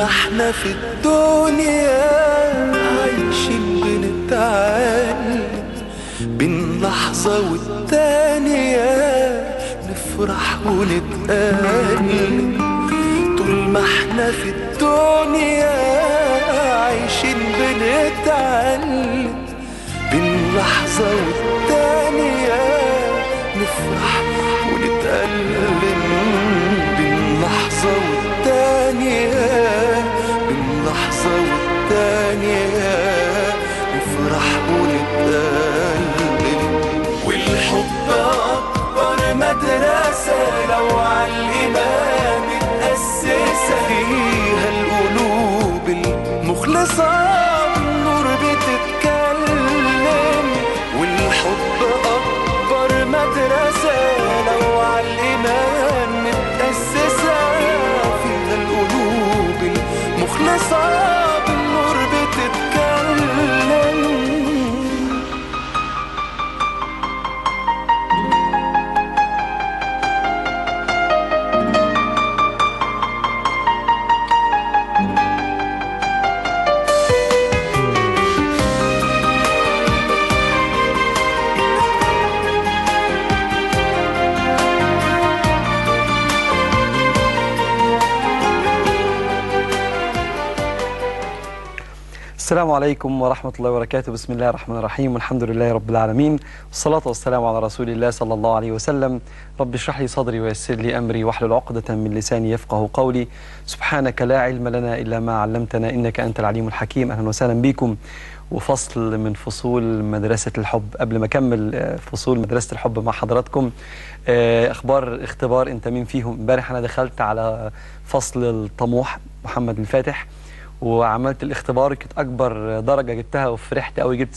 ما احنا في الدنيا عايشين بنتعلم بين لحظة والتانية نفرح ونتألم طول ما احنا في الدنيا عايشين بنتعلم بين لحظة والتانية نفرح ونتألم بين لحظة والتانية بين لحظة والتانية نفرح ونتألم والحب أكبر مدرسة لو عالإيمان متأسسة فيها القلوب المخلصة بالنور بتتكلم والحب أكبر مدرسة لو عالإيمان متأسسة فيها القلوب المخلصة بالنور بتتكلم السلام عليكم ورحمة الله وبركاته بسم الله الرحمن الرحيم والحمد لله رب العالمين والصلاة والسلام على رسول الله صلى الله عليه وسلم رب اشرح لي صدري ويسر لي أمري واحلل عقدة من لساني يفقه قولي سبحانك لا علم لنا إلا ما علمتنا إنك أنت العليم الحكيم أهلا وسهلا بكم وفصل من فصول مدرسة الحب قبل ما أكمل آه، فصول مدرسة الحب مع حضراتكم آه، أخبار اختبار أنت مين فيهم امبارح أنا دخلت على فصل الطموح محمد الفاتح وعملت الاختبار كانت اكبر درجه جبتها وفرحت قوي جبت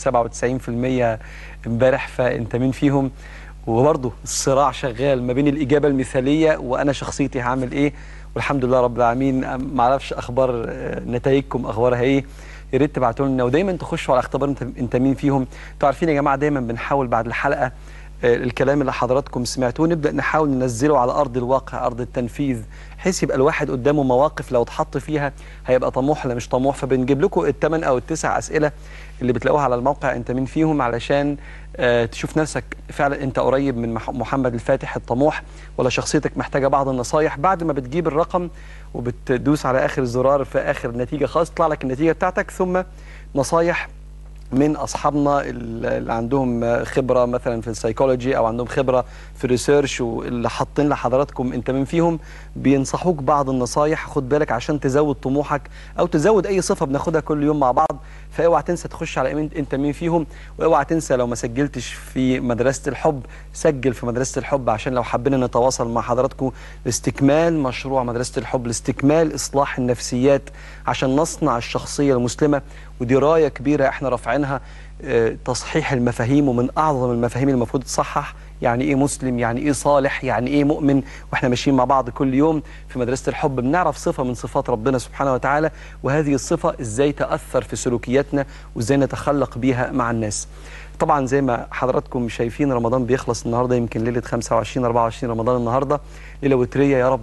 97% امبارح فانت مين فيهم وبرضه الصراع شغال ما بين الاجابه المثاليه وانا شخصيتي هعمل ايه والحمد لله رب العالمين ما اعرفش اخبار آه، نتائجكم اخبارها ايه يا ريت تبعتوا لنا ودايما تخشوا على اختبار انت انت مين فيهم انتوا عارفين يا جماعه دايما بنحاول بعد الحلقه آه، الكلام اللي حضراتكم سمعتوه نبدا نحاول ننزله على ارض الواقع ارض التنفيذ بحيث يبقى الواحد قدامه مواقف لو اتحط فيها هيبقى طموح ولا مش طموح فبنجيب لكم الثمان او التسع اسئله اللي بتلاقوها على الموقع انت مين فيهم علشان آه، تشوف نفسك فعلا انت قريب من مح- محمد الفاتح الطموح ولا شخصيتك محتاجه بعض النصايح بعد ما بتجيب الرقم وبتدوس على اخر الزرار في اخر نتيجه خلاص تطلع لك النتيجه بتاعتك ثم نصايح من اصحابنا اللي عندهم خبره مثلا في السيكولوجي او عندهم خبره في الريسيرش واللي حاطين لحضراتكم انت من فيهم بينصحوك بعض النصايح خد بالك عشان تزود طموحك او تزود اي صفه بناخدها كل يوم مع بعض فاوعى تنسى تخش على إيميل انت مين فيهم واوعى تنسى لو ما سجلتش في مدرسه الحب سجل في مدرسه الحب عشان لو حبينا نتواصل مع حضراتكم لاستكمال مشروع مدرسه الحب لاستكمال اصلاح النفسيات عشان نصنع الشخصيه المسلمه ودي رايه كبيره احنا رافعينها آه، تصحيح المفاهيم ومن اعظم المفاهيم اللي المفروض تصحح يعني ايه مسلم يعني ايه صالح يعني ايه مؤمن واحنا ماشيين مع بعض كل يوم في مدرسه الحب بنعرف صفه من صفات ربنا سبحانه وتعالى وهذه الصفه ازاي تاثر في سلوكياتنا وازاي نتخلق بيها مع الناس طبعا زي ما حضراتكم شايفين رمضان بيخلص النهارده يمكن ليله 25 24 رمضان النهارده ليله وتريه يا رب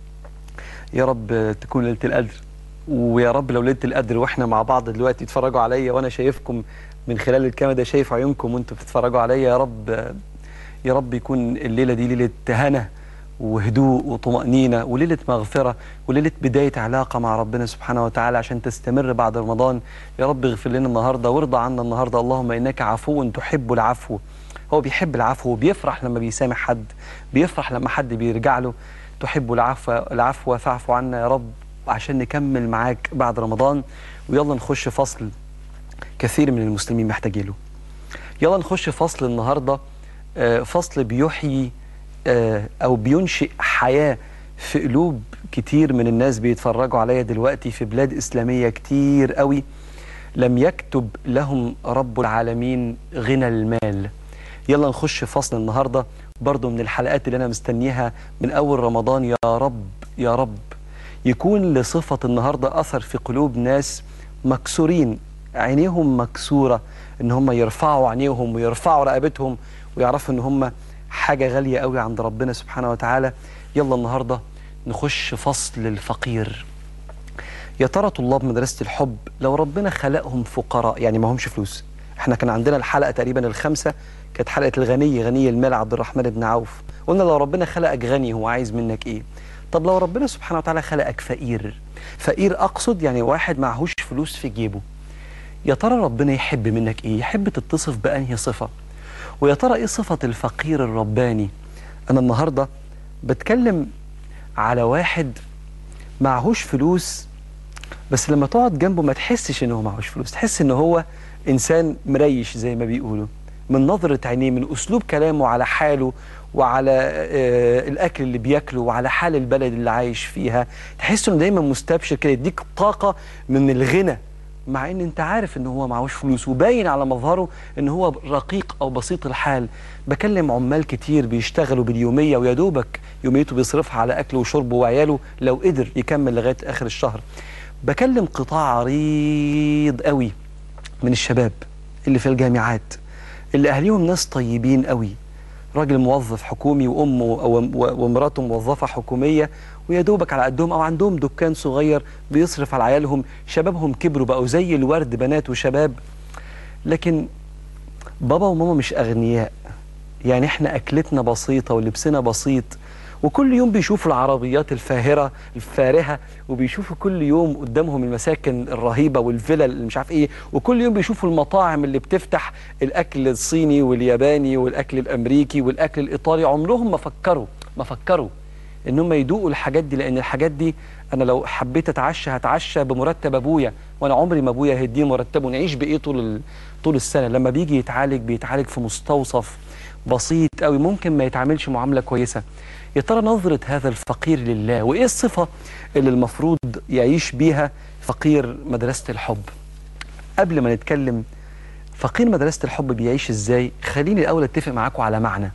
يا رب تكون ليله القدر ويا رب لو ليله القدر واحنا مع بعض دلوقتي تتفرجوا عليا وانا شايفكم من خلال الكاميرا شايف عيونكم وانتم بتتفرجوا عليا يا رب يا رب يكون الليله دي ليله هنا وهدوء وطمأنينة وليلة مغفرة وليلة بداية علاقة مع ربنا سبحانه وتعالى عشان تستمر بعد رمضان يا رب اغفر لنا النهاردة وارضى عنا النهاردة اللهم إنك عفو تحب العفو هو بيحب العفو وبيفرح لما بيسامح حد بيفرح لما حد بيرجع له تحب العفو العفو فاعف عنا يا رب عشان نكمل معاك بعد رمضان ويلا نخش فصل كثير من المسلمين محتاجين له يلا نخش فصل النهارده آه، فصل بيحيي آه، او بينشئ حياه في قلوب كتير من الناس بيتفرجوا عليا دلوقتي في بلاد اسلاميه كتير قوي لم يكتب لهم رب العالمين غنى المال يلا نخش فصل النهارده برضو من الحلقات اللي انا مستنيها من اول رمضان يا رب يا رب يكون لصفه النهارده اثر في قلوب ناس مكسورين عينيهم مكسوره ان هم يرفعوا عينيهم ويرفعوا رقبتهم ويعرفوا ان هم حاجه غاليه قوي عند ربنا سبحانه وتعالى يلا النهارده نخش فصل الفقير يا ترى طلاب مدرسة الحب لو ربنا خلقهم فقراء يعني ما همش فلوس احنا كان عندنا الحلقة تقريبا الخامسة كانت حلقة الغني غني المال عبد الرحمن بن عوف قلنا لو ربنا خلقك غني هو عايز منك ايه طب لو ربنا سبحانه وتعالى خلقك فقير فقير اقصد يعني واحد معهوش فلوس في جيبه يا ترى ربنا يحب منك ايه يحب تتصف بانهي صفة ويا ترى ايه صفة الفقير الرباني انا النهاردة بتكلم على واحد معهوش فلوس بس لما تقعد جنبه ما تحسش ان هو معهوش فلوس تحس ان هو انسان مريش زي ما بيقولوا من نظرة عينيه من اسلوب كلامه على حاله وعلى آه الاكل اللي بياكله وعلى حال البلد اللي عايش فيها تحس انه دايما مستبشر كده يديك طاقة من الغنى مع ان انت عارف ان هو معهوش فلوس وباين على مظهره ان هو رقيق او بسيط الحال بكلم عمال كتير بيشتغلوا باليوميه ويا دوبك يوميته بيصرفها على اكله وشربه وعياله لو قدر يكمل لغايه اخر الشهر بكلم قطاع عريض قوي من الشباب اللي في الجامعات اللي اهاليهم ناس طيبين قوي راجل موظف حكومي وامه ومراته موظفه حكوميه ويا دوبك على قدهم او عندهم دكان صغير بيصرف على عيالهم شبابهم كبروا بقوا زي الورد بنات وشباب لكن بابا وماما مش اغنياء يعني احنا اكلتنا بسيطه ولبسنا بسيط وكل يوم بيشوفوا العربيات الفاهره الفارهه وبيشوفوا كل يوم قدامهم المساكن الرهيبه والفلل اللي مش عارف ايه وكل يوم بيشوفوا المطاعم اللي بتفتح الاكل الصيني والياباني والاكل الامريكي والاكل الايطالي عمرهم ما فكروا ما فكروا ان هم يدوقوا الحاجات دي لان الحاجات دي انا لو حبيت اتعشى هتعشى بمرتب ابويا وانا عمري ما ابويا هيديني مرتبه ونعيش بايه طول طول السنه لما بيجي يتعالج بيتعالج في مستوصف بسيط قوي ممكن ما يتعاملش معامله كويسه يا ترى نظره هذا الفقير لله وايه الصفه اللي المفروض يعيش بيها فقير مدرسه الحب قبل ما نتكلم فقير مدرسه الحب بيعيش ازاي خليني الاول اتفق معاكم على معنى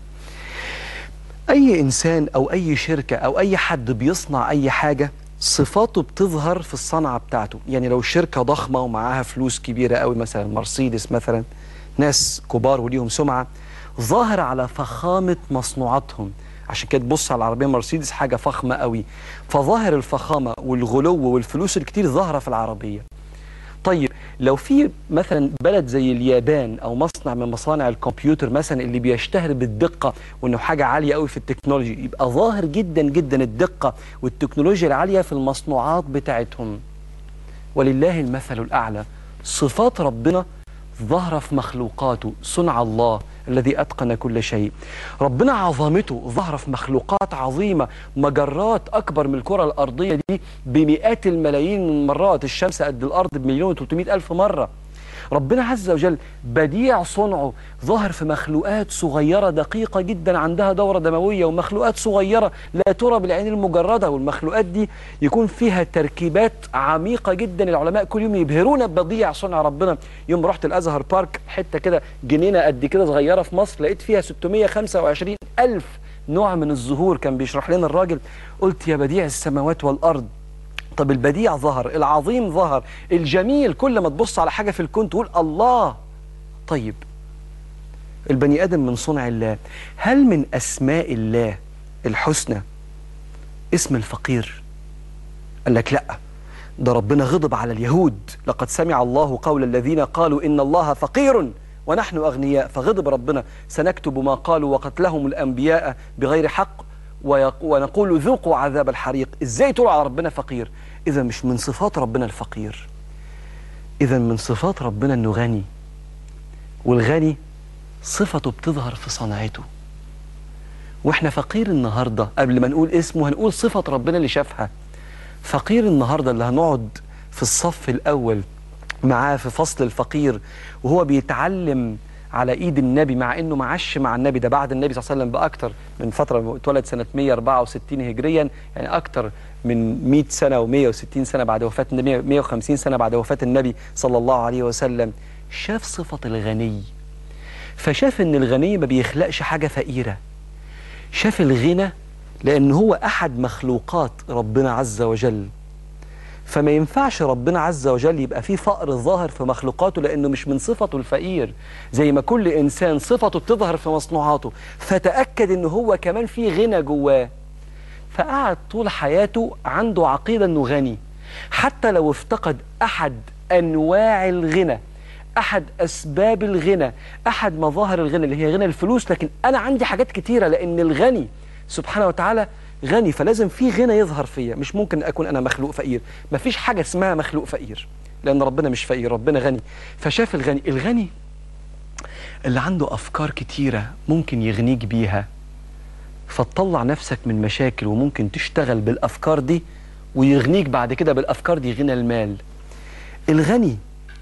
أي إنسان أو أي شركة أو أي حد بيصنع أي حاجة صفاته بتظهر في الصنعة بتاعته يعني لو شركة ضخمة ومعاها فلوس كبيرة قوي مثلا مرسيدس مثلا ناس كبار وليهم سمعة ظاهر على فخامة مصنوعاتهم عشان كده تبص على العربية مرسيدس حاجة فخمة قوي فظاهر الفخامة والغلو والفلوس الكتير ظاهرة في العربية طيب لو في مثلا بلد زي اليابان او مصنع من مصانع الكمبيوتر مثلا اللي بيشتهر بالدقه وانه حاجه عاليه قوي في التكنولوجي يبقى ظاهر جدا جدا الدقه والتكنولوجيا العاليه في المصنوعات بتاعتهم ولله المثل الاعلى صفات ربنا ظاهره في مخلوقاته صنع الله الذي اتقن كل شيء ربنا عظمته ظاهره في مخلوقات عظيمه مجرات اكبر من الكره الارضيه دي بمئات الملايين من المرات الشمس قد الارض بمليون و300 الف مره ربنا عز وجل بديع صنعه ظاهر في مخلوقات صغيرة دقيقة جدا عندها دورة دموية ومخلوقات صغيرة لا ترى بالعين المجردة والمخلوقات دي يكون فيها تركيبات عميقة جدا العلماء كل يوم يبهرونا ببديع صنع ربنا يوم رحت الأزهر بارك حتة كده جنينة قد كده صغيرة في مصر لقيت فيها 625 ألف نوع من الزهور كان بيشرح لنا الراجل قلت يا بديع السماوات والأرض طب البديع ظهر العظيم ظهر الجميل كل ما تبص على حاجة في الكون تقول الله طيب البني آدم من صنع الله هل من أسماء الله الحسنى اسم الفقير قال لك لا ده ربنا غضب على اليهود لقد سمع الله قول الذين قالوا إن الله فقير ونحن أغنياء فغضب ربنا سنكتب ما قالوا وقتلهم الأنبياء بغير حق ونقول ذوقوا عذاب الحريق ازاي تقول على ربنا فقير اذا مش من صفات ربنا الفقير اذا من صفات ربنا انه غني والغني صفته بتظهر في صنعته واحنا فقير النهارده قبل ما نقول اسمه هنقول صفه ربنا اللي شافها فقير النهارده اللي هنقعد في الصف الاول معاه في فصل الفقير وهو بيتعلم على ايد النبي مع انه ما عاش مع النبي ده بعد النبي صلى الله عليه وسلم باكثر من فتره اتولد سنه 164 هجريا يعني اكثر من 100 سنه و160 سنه بعد وفاه النبي 150 سنه بعد وفاه النبي صلى الله عليه وسلم شاف صفه الغني فشاف ان الغني ما بيخلقش حاجه فقيره شاف الغنى لان هو احد مخلوقات ربنا عز وجل فما ينفعش ربنا عز وجل يبقى فيه فقر ظاهر في مخلوقاته لأنه مش من صفته الفقير زي ما كل إنسان صفته بتظهر في مصنوعاته فتأكد أنه هو كمان فيه غنى جواه فقعد طول حياته عنده عقيدة أنه غني حتى لو افتقد أحد أنواع الغنى أحد أسباب الغنى أحد مظاهر الغنى اللي هي غنى الفلوس لكن أنا عندي حاجات كتيرة لأن الغني سبحانه وتعالى غني فلازم في غنى يظهر فيا مش ممكن أكون أنا مخلوق فقير مفيش حاجة اسمها مخلوق فقير لأن ربنا مش فقير ربنا غني فشاف الغني الغني اللي عنده أفكار كتيرة ممكن يغنيك بيها فتطلع نفسك من مشاكل وممكن تشتغل بالأفكار دي ويغنيك بعد كده بالأفكار دي غنى المال الغني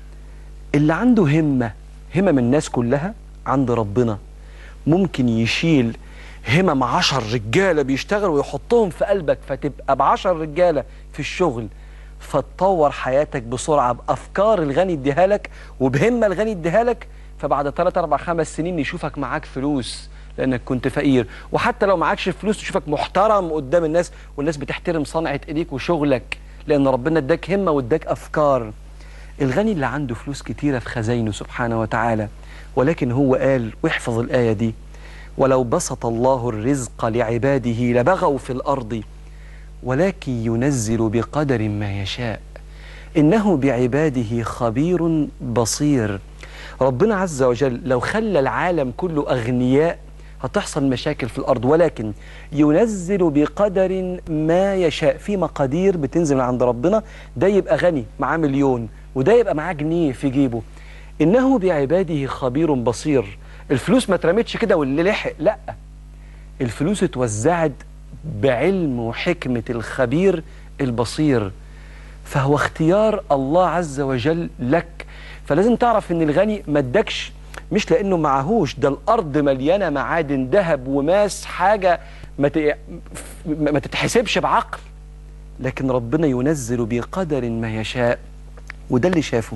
اللي عنده همة همم الناس كلها عند ربنا ممكن يشيل همم عشر رجالة بيشتغلوا ويحطهم في قلبك فتبقى بعشر رجالة في الشغل فتطور حياتك بسرعة بأفكار الغني اديها لك وبهمة الغني اديها لك فبعد 3 4 5 سنين يشوفك معاك فلوس لانك كنت فقير وحتى لو معكش فلوس تشوفك محترم قدام الناس والناس بتحترم صنعة ايديك وشغلك لان ربنا اداك همة واداك افكار الغني اللي عنده فلوس كتيرة في خزاينه سبحانه وتعالى ولكن هو قال واحفظ الآية دي ولو بسط الله الرزق لعباده لبغوا في الأرض ولكن ينزل بقدر ما يشاء إنه بعباده خبير بصير ربنا عز وجل لو خلى العالم كله أغنياء هتحصل مشاكل في الأرض ولكن ينزل بقدر ما يشاء في مقادير بتنزل من عند ربنا ده يبقى غني معاه مليون وده يبقى معاه جنيه في جيبه إنه بعباده خبير بصير الفلوس ما اترمتش كده واللي لحق لا الفلوس اتوزعت بعلم وحكمة الخبير البصير فهو اختيار الله عز وجل لك فلازم تعرف ان الغني ما ادكش مش لانه معهوش ده الارض مليانه معادن ذهب وماس حاجه ما ت- ما تتحسبش بعقل لكن ربنا ينزل بقدر ما يشاء وده اللي شافه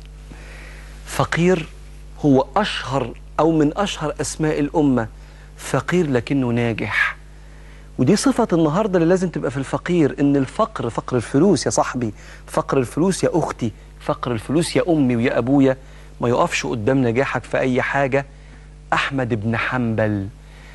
فقير هو اشهر او من اشهر اسماء الامه فقير لكنه ناجح ودي صفة النهاردة اللي لازم تبقى في الفقير إن الفقر فقر الفلوس يا صاحبي فقر الفلوس يا أختي فقر الفلوس يا أمي ويا أبويا ما يقفش قدام نجاحك في أي حاجة أحمد بن حنبل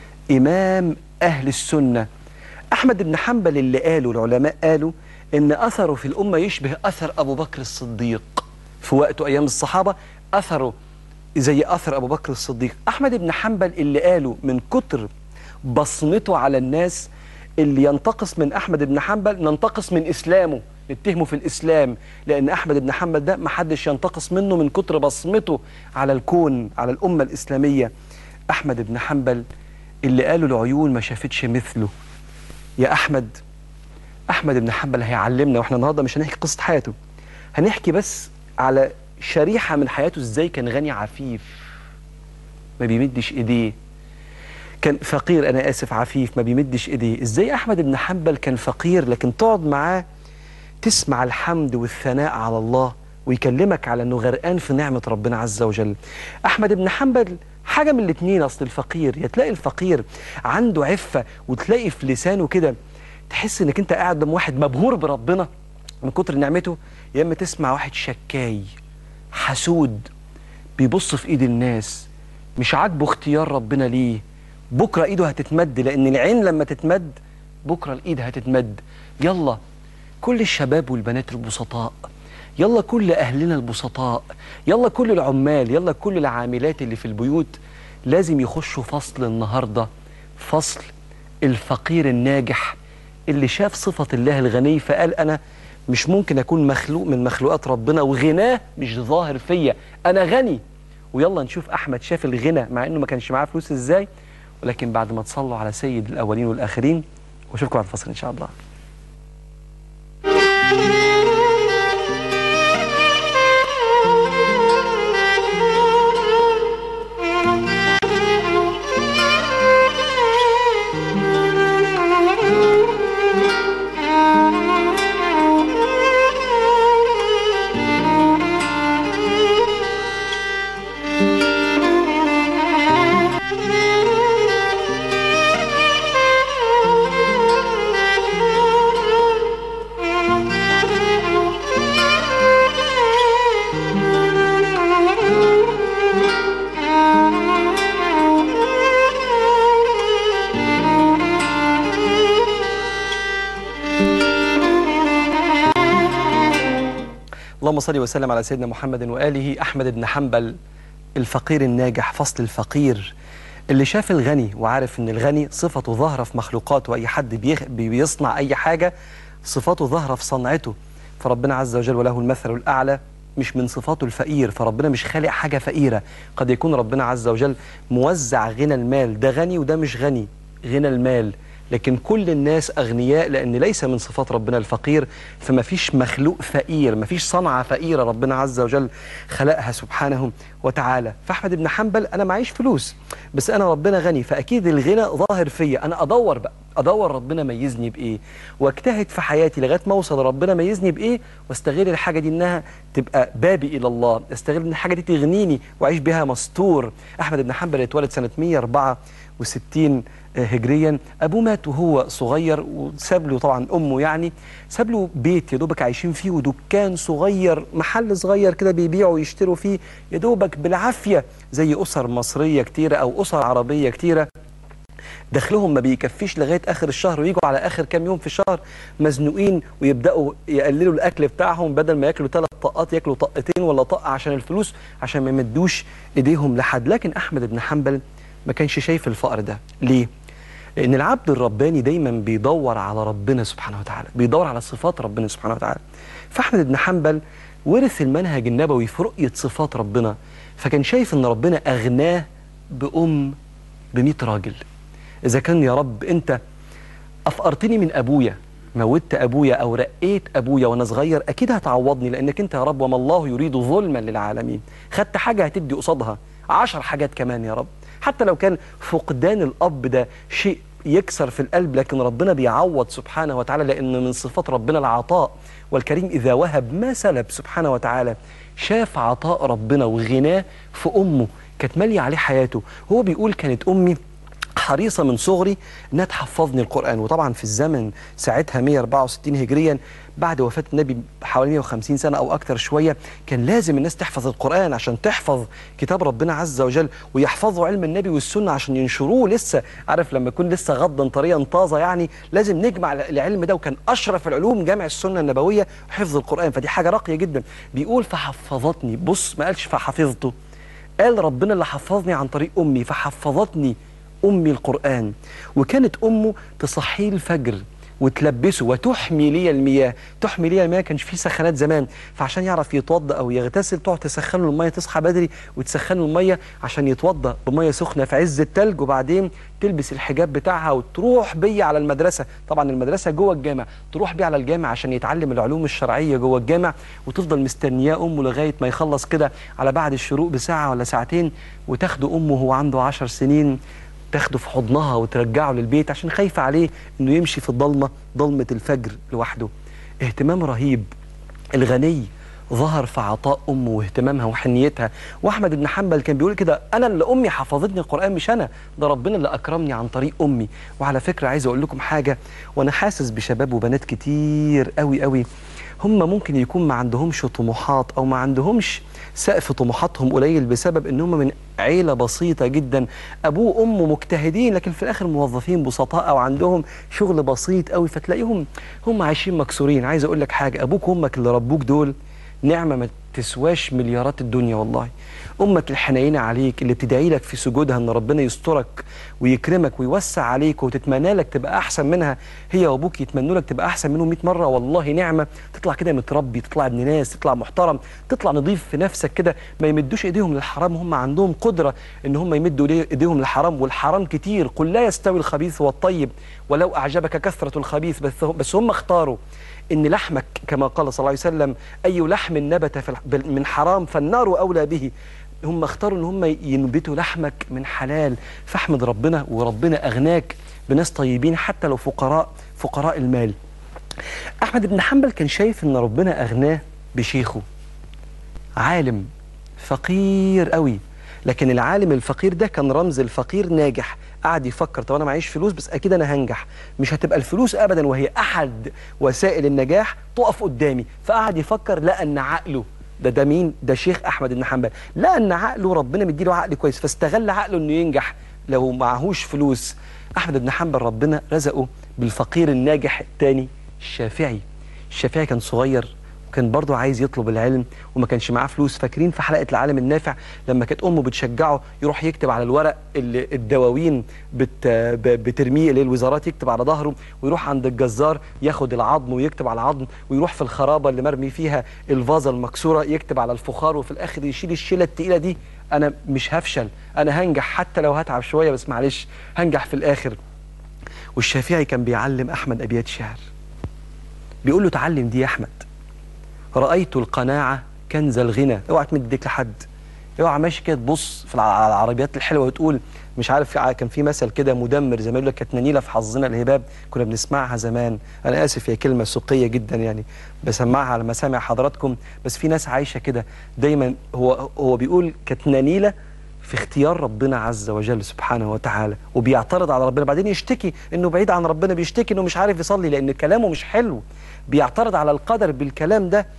إمام أهل السنة أحمد بن حنبل اللي قالوا العلماء قالوا إن أثره في الأمة يشبه أثر أبو بكر الصديق في وقته أيام الصحابة أثره زي أثر أبو بكر الصديق أحمد بن حنبل اللي قالوا من كتر بصمته على الناس اللي ينتقص من أحمد بن حنبل ننتقص من إسلامه نتهمه في الإسلام لأن أحمد بن حنبل ده محدش ينتقص منه من كتر بصمته على الكون على الأمة الإسلامية أحمد بن حنبل اللي قالوا العيون ما شافتش مثله يا أحمد أحمد بن حنبل هيعلمنا وإحنا النهاردة مش هنحكي قصة حياته هنحكي بس على شريحة من حياته إزاي كان غني عفيف ما بيمدش إيديه كان فقير انا اسف عفيف ما بيمدش ايديه ازاي احمد بن حنبل كان فقير لكن تقعد معاه تسمع الحمد والثناء على الله ويكلمك على انه غرقان في نعمه ربنا عز وجل احمد بن حنبل حاجه من الاثنين اصل الفقير يا تلاقي الفقير عنده عفه وتلاقي في لسانه كده تحس انك انت قاعد قدام واحد مبهور بربنا من كتر نعمته يا اما تسمع واحد شكاي حسود بيبص في ايد الناس مش عاجبه اختيار ربنا ليه بكره ايده هتتمد لان العين لما تتمد بكره الايد هتتمد يلا كل الشباب والبنات البسطاء يلا كل اهلنا البسطاء يلا كل العمال يلا كل العاملات اللي في البيوت لازم يخشوا فصل النهارده فصل الفقير الناجح اللي شاف صفة الله الغني فقال أنا مش ممكن أكون مخلوق من مخلوقات ربنا وغناه مش ظاهر فيا أنا غني ويلا نشوف أحمد شاف الغنى مع إنه ما كانش معاه فلوس إزاي ولكن بعد ما تصلوا على سيد الأولين والآخرين وأشوفكم بعد الفصل إن شاء الله Thank you. اللهم صل وسلم على سيدنا محمد وآله أحمد بن حنبل الفقير الناجح فصل الفقير اللي شاف الغني وعارف ان الغني صفته ظاهرة في مخلوقاته واي حد بيخ... بيصنع اي حاجة صفاته ظاهرة في صنعته فربنا عز وجل وله المثل الأعلى مش من صفاته الفقير فربنا مش خالق حاجة فقيرة قد يكون ربنا عز وجل موزع غنى المال ده غني وده مش غني غنى المال لكن كل الناس أغنياء لأن ليس من صفات ربنا الفقير فما فيش مخلوق فقير ما فيش صنعة فقيرة ربنا عز وجل خلقها سبحانه وتعالى فأحمد بن حنبل أنا معيش فلوس بس أنا ربنا غني فأكيد الغنى ظاهر فيا أنا أدور بقى أدور ربنا ميزني بإيه واجتهد في حياتي لغاية ما أوصل ربنا ميزني بإيه واستغل الحاجة دي إنها تبقى بابي إلى الله استغل إن الحاجة دي تغنيني وأعيش بها مستور أحمد بن حنبل اتولد سنة 164 هجريا ابوه مات وهو صغير وساب له طبعا امه يعني ساب له بيت يا دوبك عايشين فيه ودكان صغير محل صغير كده بيبيعوا ويشتروا فيه يا دوبك بالعافيه زي اسر مصريه كتيره او اسر عربيه كتيره دخلهم ما بيكفيش لغايه اخر الشهر ويجوا على اخر كام يوم في الشهر مزنوقين ويبداوا يقللوا الاكل بتاعهم بدل ما ياكلوا ثلاث طاقات ياكلوا طقتين ولا طقه عشان الفلوس عشان ما يمدوش ايديهم لحد لكن احمد بن حنبل ما كانش شايف الفقر ده ليه لأن العبد الرباني دايما بيدور على ربنا سبحانه وتعالى بيدور على صفات ربنا سبحانه وتعالى فأحمد بن حنبل ورث المنهج النبوي في رؤية صفات ربنا فكان شايف أن ربنا أغناه بأم بمئة راجل إذا كان يا رب أنت أفقرتني من أبويا موتت أبويا أو رقيت أبويا وأنا صغير أكيد هتعوضني لأنك أنت يا رب وما الله يريد ظلما للعالمين خدت حاجة هتدي قصادها عشر حاجات كمان يا رب حتى لو كان فقدان الأب ده شيء يكسر في القلب لكن ربنا بيعوض سبحانه وتعالى لأن من صفات ربنا العطاء والكريم إذا وهب ما سلب سبحانه وتعالى شاف عطاء ربنا وغناه في أمه كانت مالية عليه حياته هو بيقول كانت أمي حريصة من صغري انها تحفظني القرآن وطبعا في الزمن ساعتها 164 هجريا بعد وفاة النبي حوالي 150 سنة أو أكثر شوية كان لازم الناس تحفظ القرآن عشان تحفظ كتاب ربنا عز وجل ويحفظوا علم النبي والسنة عشان ينشروه لسه عارف لما يكون لسه غضا طريا طازة يعني لازم نجمع العلم ده وكان أشرف العلوم جمع السنة النبوية وحفظ القرآن فدي حاجة راقية جدا بيقول فحفظتني بص ما قالش فحفظته قال ربنا اللي حفظني عن طريق أمي فحفظتني أمي القرآن وكانت أمه تصحيه الفجر وتلبسه وتحمي لي المياه تحمي لي المياه كانش فيه سخانات زمان فعشان يعرف يتوضا او يغتسل تقعد تسخن له الميه تصحى بدري وتسخن له الميه عشان يتوضا بميه سخنه في عز التلج وبعدين تلبس الحجاب بتاعها وتروح بيه على المدرسه طبعا المدرسه جوه الجامع تروح بيه على الجامع عشان يتعلم العلوم الشرعيه جوه الجامع وتفضل مستنياه امه لغايه ما يخلص كده على بعد الشروق بساعه ولا ساعتين وتاخده امه وهو عنده عشر سنين تاخده في حضنها وترجعه للبيت عشان خايفة عليه انه يمشي في الضلمة ضلمة الفجر لوحده اهتمام رهيب الغني ظهر في عطاء امه واهتمامها وحنيتها واحمد بن حنبل كان بيقول كده انا اللي امي حفظتني القران مش انا ده ربنا اللي اكرمني عن طريق امي وعلى فكره عايز اقول لكم حاجه وانا حاسس بشباب وبنات كتير قوي قوي هم ممكن يكون ما عندهمش طموحات او ما عندهمش سقف طموحاتهم قليل بسبب ان هم من عيله بسيطه جدا ابوه وامه مجتهدين لكن في الاخر موظفين بسطاء او عندهم شغل بسيط قوي فتلاقيهم هم عايشين مكسورين عايز اقول لك حاجه ابوك وامك اللي ربوك دول نعمه ما تسواش مليارات الدنيا والله امك الحنينه عليك اللي بتدعي لك في سجودها ان ربنا يسترك ويكرمك ويوسع عليك وتتمنى لك تبقى احسن منها هي وابوك يتمنوا لك تبقى احسن منهم 100 مره والله نعمه تطلع كده متربي تطلع ابن ناس تطلع محترم تطلع نظيف في نفسك كده ما يمدوش ايديهم للحرام هم عندهم قدره ان هم يمدوا ايديهم للحرام والحرام كتير قل لا يستوي الخبيث والطيب ولو اعجبك كثره الخبيث بس بس هم اختاروا ان لحمك كما قال صلى الله عليه وسلم اي لحم نبت في من حرام فالنار اولى به هم اختاروا ان هم ينبتوا لحمك من حلال فاحمد ربنا وربنا اغناك بناس طيبين حتى لو فقراء فقراء المال احمد بن حنبل كان شايف ان ربنا اغناه بشيخه عالم فقير قوي لكن العالم الفقير ده كان رمز الفقير ناجح قعد يفكر طب انا معيش فلوس بس اكيد انا هنجح مش هتبقى الفلوس ابدا وهي احد وسائل النجاح تقف قدامي فقعد يفكر لقى ان عقله ده ده مين ده شيخ احمد بن حنبل لقى ان عقله ربنا مديله عقل كويس فاستغل عقله انه ينجح لو معهوش فلوس احمد بن حنبل ربنا رزقه بالفقير الناجح الثاني الشافعي الشافعي كان صغير وكان برضه عايز يطلب العلم وما كانش معاه فلوس فاكرين في حلقه العالم النافع لما كانت امه بتشجعه يروح يكتب على الورق اللي الدواوين بت ب- بترميه للوزارات يكتب على ظهره ويروح عند الجزار ياخد العظم ويكتب على العظم ويروح في الخرابه اللي مرمي فيها الفازه المكسوره يكتب على الفخار وفي الاخر يشيل الشيله التقيله دي انا مش هفشل انا هنجح حتى لو هتعب شويه بس معلش هنجح في الاخر والشافعي كان بيعلم احمد ابيات شعر بيقول له تعلم دي يا احمد رايت القناعه كنز الغنى اوعى تمد ايديك لحد اوعى ماشي كده تبص في الع- على العربيات الحلوه وتقول مش عارف في ع- كان في مثل كده مدمر زي ما يقول لك كانت نيله في حظنا الهباب كنا بنسمعها زمان انا اسف هي كلمه سوقيه جدا يعني بسمعها على مسامع حضراتكم بس في ناس عايشه كده دايما هو هو بيقول كانت نيله في اختيار ربنا عز وجل سبحانه وتعالى وبيعترض على ربنا بعدين يشتكي انه بعيد عن ربنا بيشتكي انه مش عارف يصلي لان كلامه مش حلو بيعترض على القدر بالكلام ده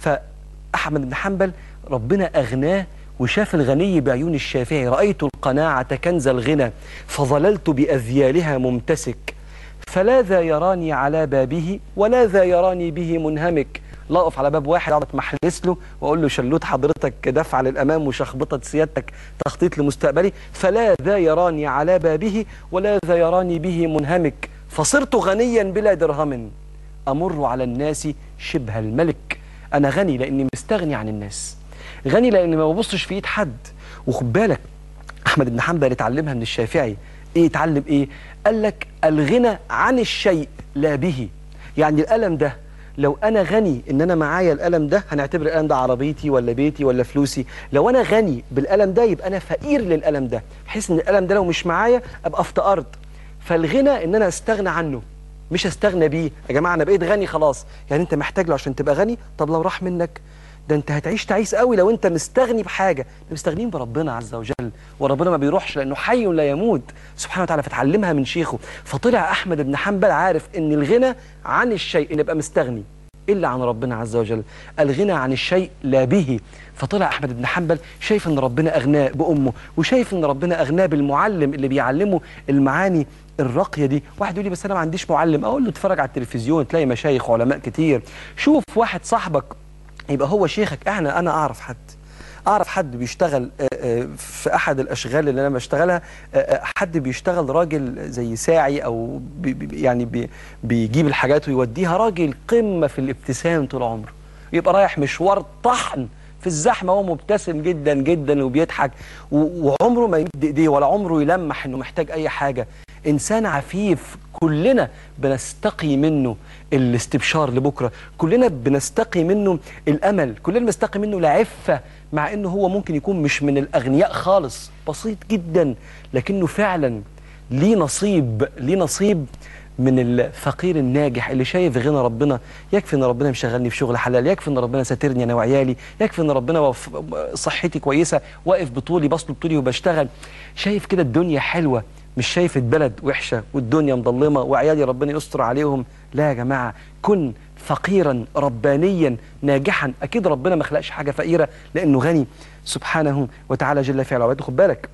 فاحمد بن حنبل ربنا اغناه وشاف الغني بعيون الشافعي رايت القناعه كنز الغنى فظللت باذيالها ممتسك فلا ذا يراني على بابه ولا ذا يراني به منهمك لا اقف على باب واحد اقعد اتمحلس له واقول له شلوت حضرتك دفع للامام وشخبطه سيادتك تخطيط لمستقبلي فلا ذا يراني على بابه ولا ذا يراني به منهمك فصرت غنيا بلا درهم امر على الناس شبه الملك انا غني لاني مستغني عن الناس غني لاني ما ببصش في ايد حد وخد بالك احمد بن حنبل اتعلمها من الشافعي ايه اتعلم ايه قال لك الغنى عن الشيء لا به يعني القلم ده لو انا غني ان انا معايا القلم ده هنعتبر القلم ده عربيتي ولا بيتي ولا فلوسي لو انا غني بالقلم ده يبقى انا فقير للقلم ده بحيث ان القلم ده لو مش معايا ابقى افتقرت فالغنى ان انا استغنى عنه مش استغنى بيه يا جماعه انا بقيت غني خلاص يعني انت محتاج له عشان تبقى غني طب لو راح منك ده انت هتعيش تعيس قوي لو انت مستغني بحاجه احنا مستغنيين بربنا عز وجل وربنا ما بيروحش لانه حي لا يموت سبحانه وتعالى فتعلمها من شيخه فطلع احمد بن حنبل عارف ان الغنى عن الشيء ان يبقى مستغني الا عن ربنا عز وجل الغنى عن الشيء لا به فطلع احمد بن حنبل شايف ان ربنا اغناه بامه وشايف ان ربنا اغناه بالمعلم اللي بيعلمه المعاني الراقيه دي واحد يقول لي بس انا ما عنديش معلم اقول له اتفرج على التلفزيون تلاقي مشايخ وعلماء كتير شوف واحد صاحبك يبقى هو شيخك انا انا اعرف حد اعرف حد بيشتغل آه، آه، في احد الاشغال اللي انا بشتغلها آه، آه، حد بيشتغل راجل زي ساعي او بي بي- يعني بي بيجيب الحاجات ويوديها راجل قمه في الابتسام طول عمره يبقى رايح مشوار طحن في الزحمه وهو مبتسم جدا جدا وبيضحك و- وعمره ما يمد ايديه ولا عمره يلمح انه محتاج اي حاجه انسان عفيف كلنا بنستقي منه الاستبشار لبكره كلنا بنستقي منه الامل كلنا بنستقي منه العفه مع انه هو ممكن يكون مش من الاغنياء خالص بسيط جدا لكنه فعلا ليه نصيب ليه نصيب من الفقير الناجح اللي شايف غنى ربنا يكفي ان ربنا مشغلني في شغل حلال يكفي ان ربنا ساترني انا وعيالي يكفي ان ربنا وف... صحتي كويسه واقف بطولي بصل بطولي وبشتغل شايف كده الدنيا حلوه مش شايف البلد وحشه والدنيا مظلمه وعيالي ربنا يستر عليهم لا يا جماعه كن فقيرا ربانيا ناجحا اكيد ربنا ما خلقش حاجه فقيره لانه غني سبحانه وتعالى جل في علاه خد بالك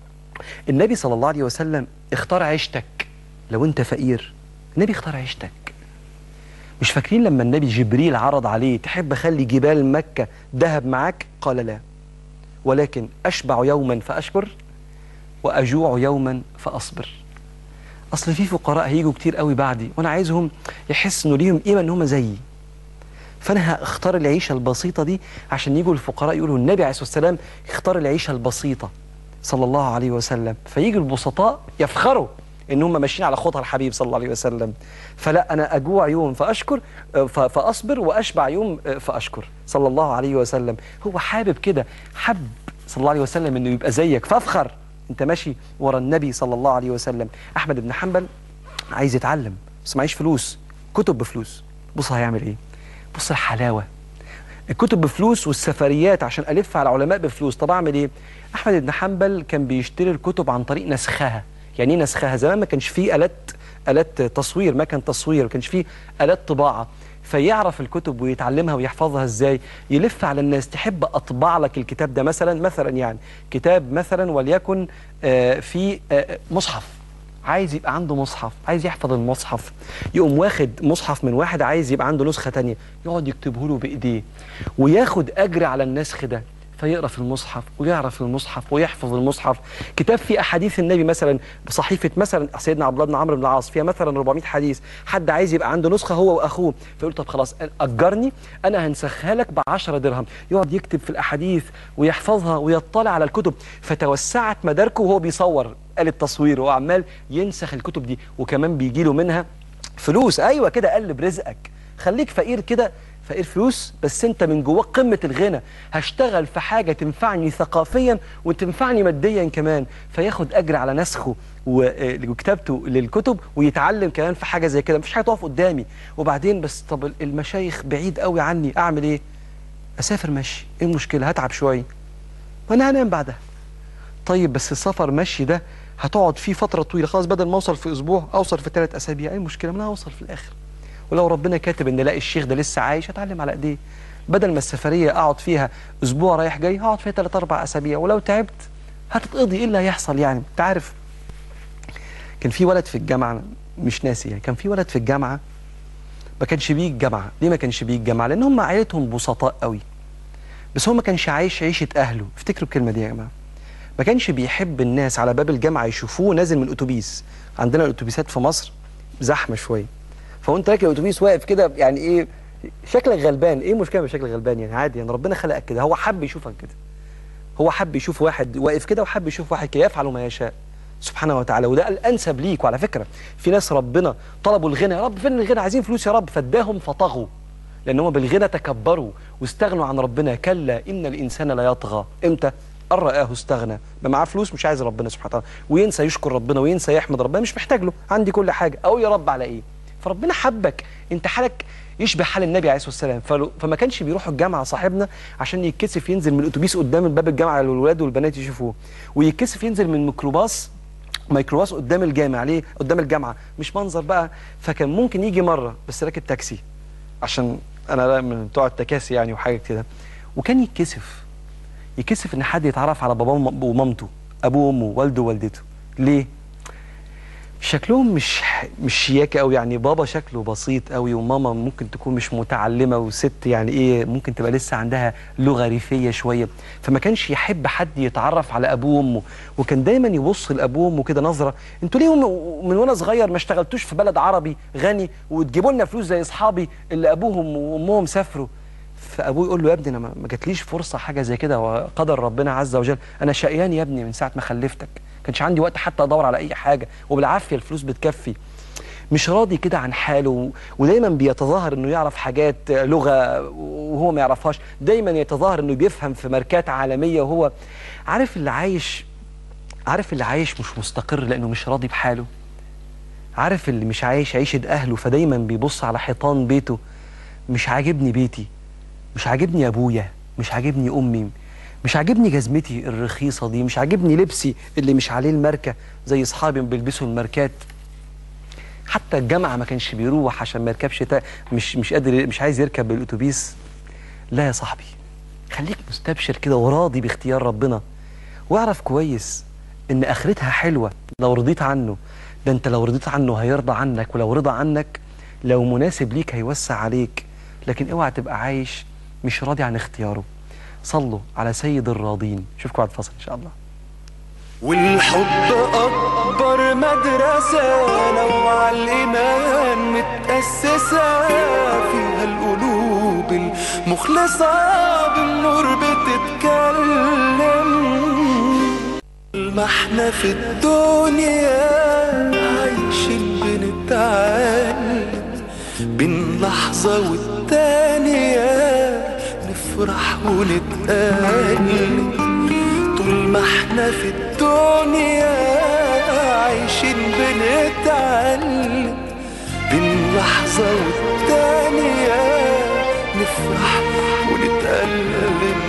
النبي صلى الله عليه وسلم اختار عيشتك لو انت فقير النبي اختار عيشتك مش فاكرين لما النبي جبريل عرض عليه تحب اخلي جبال مكة ذهب معاك قال لا ولكن اشبع يوما فاشكر واجوع يوما فاصبر اصل في فقراء هيجوا كتير قوي بعدي وانا عايزهم يحس انه ليهم قيمه ان هم زيي فانا هختار العيشه البسيطه دي عشان يجوا الفقراء يقولوا النبي عليه الصلاه والسلام اختار العيشه البسيطه صلى الله عليه وسلم فيجي البسطاء يفخروا ان هم ماشيين على خطى الحبيب صلى الله عليه وسلم فلا انا اجوع يوم فاشكر آه، ف- فاصبر واشبع يوم آه، فاشكر صلى الله عليه وسلم هو حابب كده حب صلى الله عليه وسلم انه يبقى زيك فافخر انت ماشي ورا النبي صلى الله عليه وسلم احمد بن حنبل عايز يتعلم بس معيش فلوس كتب بفلوس بص هيعمل ايه بص الحلاوه الكتب بفلوس والسفريات عشان الف على علماء بفلوس طب اعمل ايه احمد بن حنبل كان بيشتري الكتب عن طريق نسخها يعني ايه نسخها زمان ما كانش فيه الات الات تصوير ما كان تصوير ما كانش فيه الات طباعه فيعرف الكتب ويتعلمها ويحفظها ازاي يلف على الناس تحب اطبع لك الكتاب ده مثلا مثلا يعني كتاب مثلا وليكن آه، في آه، مصحف عايز يبقى عنده مصحف عايز يحفظ المصحف يقوم واخد مصحف من واحد عايز يبقى عنده نسخة تانية يقعد يكتبه له بإيديه وياخد أجر على النسخ ده فيقرا في المصحف ويعرف المصحف ويحفظ المصحف كتاب فيه احاديث النبي مثلا بصحيفه مثلا سيدنا عبد الله بن عمرو بن العاص فيها مثلا 400 حديث حد عايز يبقى عنده نسخه هو واخوه فيقول طب خلاص اجرني انا هنسخها لك ب 10 درهم يقعد يكتب في الاحاديث ويحفظها ويطلع على الكتب فتوسعت مداركه وهو بيصور آلة تصوير وهو عمال ينسخ الكتب دي وكمان بيجي له منها فلوس ايوه كده قلب رزقك خليك فقير كده فقير فلوس بس انت من جواك قمه الغنى هشتغل في حاجه تنفعني ثقافيا وتنفعني ماديا كمان فياخد اجر على نسخه و- آه، وكتابته للكتب ويتعلم كمان في حاجه زي كده مفيش حاجه تقف قدامي وبعدين بس طب المشايخ بعيد قوي عني اعمل ايه اسافر مشي ايه المشكله هتعب شويه وانا هنام بعدها طيب بس السفر مشي ده هتقعد فيه فتره طويله خلاص بدل ما اوصل في اسبوع اوصل في ثلاث اسابيع ايه المشكله ما انا اوصل في الاخر ولو ربنا كاتب ان الاقي الشيخ ده لسه عايش هتعلم على ايديه بدل ما السفريه اقعد فيها اسبوع رايح جاي هقعد فيها ثلاث اربع اسابيع ولو تعبت هتتقضي ايه اللي هيحصل يعني انت عارف كان في ولد في الجامعه مش ناسي يعني كان في ولد في الجامعه ما كانش بيجي الجامعه ليه ما كانش بيجي الجامعه لان هم عائلتهم بسطاء قوي بس هو ما كانش عايش عيشه اهله افتكروا الكلمه دي يا جماعه ما كانش بيحب الناس على باب الجامعه يشوفوه نازل من اتوبيس عندنا الاتوبيسات في مصر زحمه شويه فوانت راكب الاتوبيس واقف كده يعني ايه شكلك غلبان ايه المشكله بشكل غلبان يعني عادي يعني ربنا خلقك كده هو حب يشوفك كده هو حب يشوف واحد واقف كده وحب يشوف واحد كده يفعل ما يشاء سبحانه وتعالى وده الانسب ليك وعلى فكره في ناس ربنا طلبوا الغنى يا رب فين الغنى عايزين فلوس يا رب فاداهم فطغوا لان هم بالغنى تكبروا واستغنوا عن ربنا كلا ان الانسان لا يطغى امتى ان رآه استغنى بقى معاه فلوس مش عايز ربنا سبحانه وتعالى وينسى يشكر ربنا وينسى يحمد ربنا مش محتاج له عندي كل حاجه او يا رب على ايه فربنا حبك انت حالك يشبه حال النبي عليه الصلاه والسلام فلو- فما كانش بيروح الجامعه صاحبنا عشان يتكسف ينزل من الاتوبيس قدام باب الجامعه للولاد والبنات يشوفوه ويتكسف ينزل من ميكروباص ميكروباص قدام الجامع ليه قدام الجامعه مش منظر بقى فكان ممكن يجي مره بس راكب تاكسي عشان انا من بتوع التكاسي يعني وحاجه كده وكان يتكسف يكسف ان حد يتعرف على باباه وم- ومامته ابوه وامه والده ووالدته ليه شكلهم مش مش شياكه قوي يعني بابا شكله بسيط قوي وماما ممكن تكون مش متعلمه وست يعني ايه ممكن تبقى لسه عندها لغه ريفيه شويه فما كانش يحب حد يتعرف على ابوه وامه وكان دايما يبص لابوه وامه كده نظره انتوا ليه من- من وانا صغير ما اشتغلتوش في بلد عربي غني وتجيبوا لنا فلوس زي اصحابي اللي ابوهم وامهم سافروا فابوه يقول له يا ابني انا ما ما جاتليش فرصه حاجه زي كده وقدر ربنا عز وجل انا شقيان يا ابني من ساعه ما خلفتك كانش عندي وقت حتى ادور على اي حاجه وبالعافيه الفلوس بتكفي مش راضي كده عن حاله و- ودايما بيتظاهر انه يعرف حاجات آه، لغه وهو ما يعرفهاش دايما يتظاهر انه بيفهم في ماركات عالميه وهو عارف اللي عايش عارف اللي عايش مش مستقر لانه مش راضي بحاله عارف اللي مش عايش عيشه اهله فدايما بيبص على حيطان بيته مش عاجبني بيتي مش عاجبني ابويا مش عاجبني امي مش عاجبني جزمتي الرخيصه دي مش عاجبني لبسي اللي مش عليه الماركه زي اصحابي اللي بيلبسوا الماركات حتى الجامعه ما كانش بيروح عشان ما يركبش تا... مش مش قادر مش عايز يركب بالاتوبيس لا يا صاحبي خليك مستبشر كده وراضي باختيار ربنا واعرف كويس ان اخرتها حلوه لو رضيت عنه ده انت لو رضيت عنه هيرضى عنك ولو رضى عنك لو مناسب ليك هيوسع عليك لكن اوعى تبقى عايش مش راضي عن اختياره صلوا على سيد الراضين اشوفكم بعد الفصل ان شاء الله والحب أكبر مدرسة لو على الإيمان متأسسة فيها القلوب المخلصة بالنور بتتكلم ما احنا في الدنيا عايشين بنتعلم بين لحظة والتانية نفرح ونتألم طول ما احنا في الدنيا عايشين بنتعلم بين لحظة والتانية نفرح ونتألم